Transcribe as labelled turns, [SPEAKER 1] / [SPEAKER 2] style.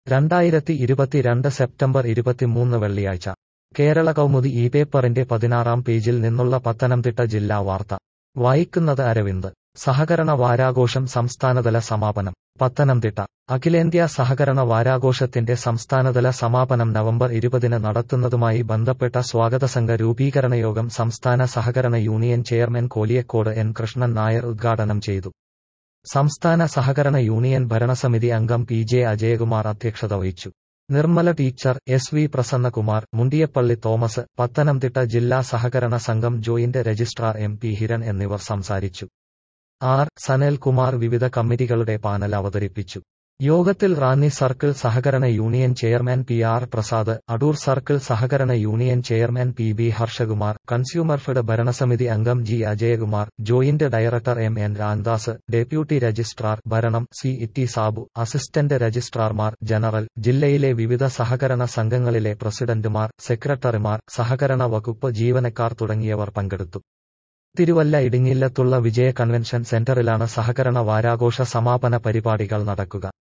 [SPEAKER 1] രണ്ടായിരത്തി ഇരുപത്തിരണ്ട് സെപ്റ്റംബർ ഇരുപത്തിമൂന്ന് വെള്ളിയാഴ്ച കേരള കൗമുദി ഈ പേപ്പറിന്റെ പതിനാറാം പേജിൽ നിന്നുള്ള പത്തനംതിട്ട ജില്ലാ വാർത്ത വായിക്കുന്നത് അരവിന്ദ് സഹകരണ വാരാഘോഷം സംസ്ഥാനതല സമാപനം പത്തനംതിട്ട അഖിലേന്ത്യാ സഹകരണ വാരാഘോഷത്തിന്റെ സംസ്ഥാനതല സമാപനം നവംബർ ഇരുപതിന് നടത്തുന്നതുമായി ബന്ധപ്പെട്ട സ്വാഗതസംഘ രൂപീകരണ യോഗം സംസ്ഥാന സഹകരണ union chairman Koliyakode N Krishnan Nair ഉദ്ഘാടനം ചെയ്തു സംസ്ഥാന സഹകരണ യൂണിയൻ ഭരണസമിതി അംഗം പി ജെ അജയകുമാർ അധ്യക്ഷത വഹിച്ചു Nirmala teacher S V Prasannakumar Mundiyappally Thomas Pathanamthitta ജില്ലാ സഹകരണ സംഘം joint registrar M P Hiran എന്നിവർ സംസാരിച്ചു ആർ സനൽകുമാർ വിവിധ കമ്മിറ്റികളുടെ പാനൽ അവതരിപ്പിച്ചു യോഗത്തിൽ റാന്നി സർക്കിൾ സഹകരണ union chairman P R Prasad Adoor circle സഹകരണ union chairman P B Harshakumar consumer fed ഭരണസമിതി അംഗം G Ajayakumar joint director M N Ramdas deputy registrar ഭരണം സി ഇറ്റി സാബു അസിസ്റ്റന്റ് രജിസ്ട്രാർമാർ ജനറൽ ജില്ലയിലെ വിവിധ സഹകരണ സംഘങ്ങളിലെ പ്രസിഡന്റുമാർ സെക്രട്ടറിമാർ സഹകരണ വകുപ്പ് ജീവനക്കാർ തുടങ്ങിയവർ പങ്കെടുത്തു തിരുവല്ല ഇടുങ്ങില്ലത്തുള്ള വിജയ കൺവെൻഷൻ സെന്ററിലാണ് സഹകരണ വാരാഘോഷ സമാപന പരിപാടികൾ നടക്കുക